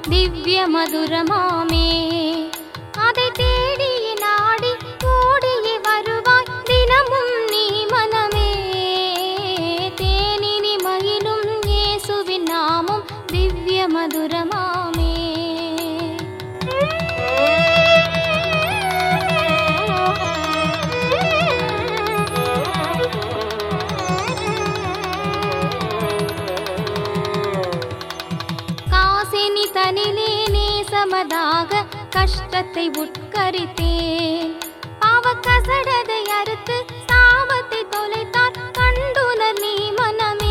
திவ்ய மதுரமாமே அதை தேடி நாடி ஓடியே வருவாய் தினமும் நீ மனமே தேனினி மயிலும் இயேசுவின் நாமம் திவ்ய மதுரமாமே காசினி தனிலே நேசமதாக கஷ்டத்தை உட்கரித்தேன் பாவ கசடதை அறுத்து சாபத்தை தொலைத்தார் கண்டுனர் நீ மனமே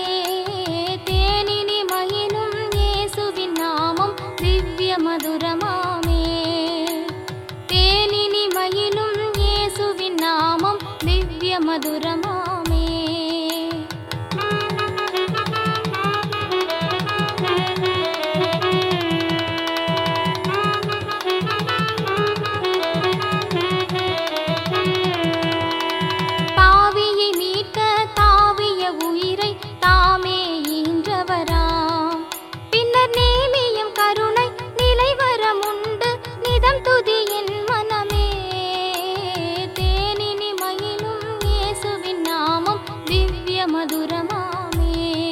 தேனினி மயிலும் இயேசுவின் நாமம் திவ்ய மதுரமாமே தேனினி மயிலும் இயேசுவின் நாமம் திவ்ய மதுரமாமே பாவியை மீட்க தாவிய உயிரை தாமே ஈன்றவராம் பின்னர் நேமியும் கருணை நிலைவரம் உண்டு நிதம் துதியின் மனமே தேனினி மயிலும் இயேசுவின் நாமம் திவ்ய மதுரமாமே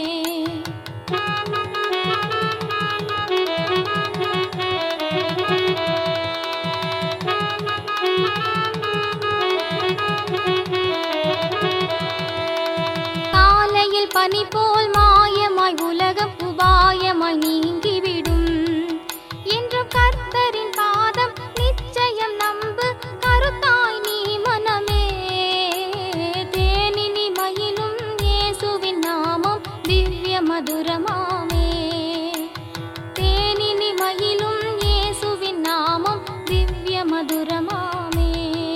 காலையில் பனி போல் மாயமாய் உலகம் உபாயமாய் நீங்கிவிடும் என்றும் கர்த்தரின் பாதம் நிச்சயம் நம்பு கருத்தாய் நீ மனமே தேனினி மயிலும் இயேசுவின் நாமம் திவ்ய மதுரமாமே தேனினி மயிலும் இயேசுவின் நாமம் திவ்ய மதுரமாமே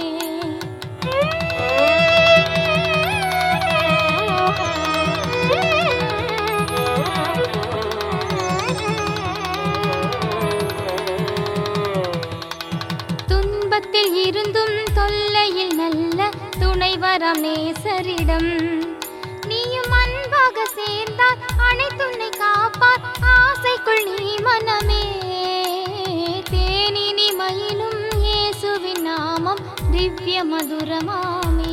துன்பத்தில் இருந்தும் தொல்லையில் நல்ல துணைவரம் நேசரிடம் நீயும் அன்பாக சேர்ந்தால் அனைத்துன்னை காப்பார் ஆசைக்குள் நீ மனமே தேனினி மயிலும் இயேசுவின் நாமம் திவ்ய மதுரமாமே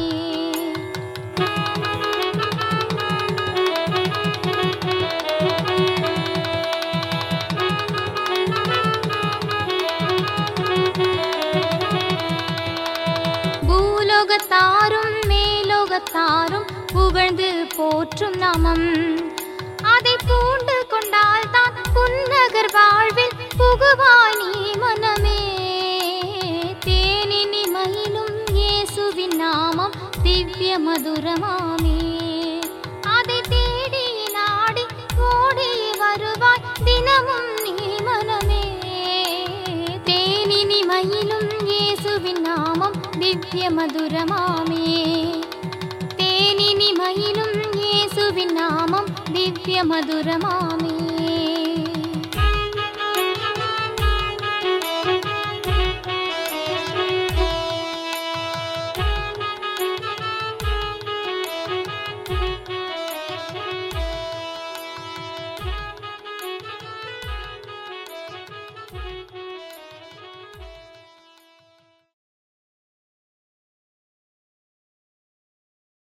பூலோகத்தாரும் மேலோகத்தாரும் புகழ்ந்து போற்றும் நாமம் அதை பூண்டு கொண்டால் தான் புன்னகர் வாழ்வில் புகுவாய் நீ மனமே தேனினி மயிலும் இயேசுவின் நாமம் திவ்ய மதுரமாமே அதை தேடி நாடி ஓடி வருவாய் தினமும் நீ மனமே தேனினி மயிலும் இயேசுவின் நாமம் திவ்ய மதுரமாமே தேனினி மயிலும் இயேசுவின் நாமம் திவ்ய மதுரமாமே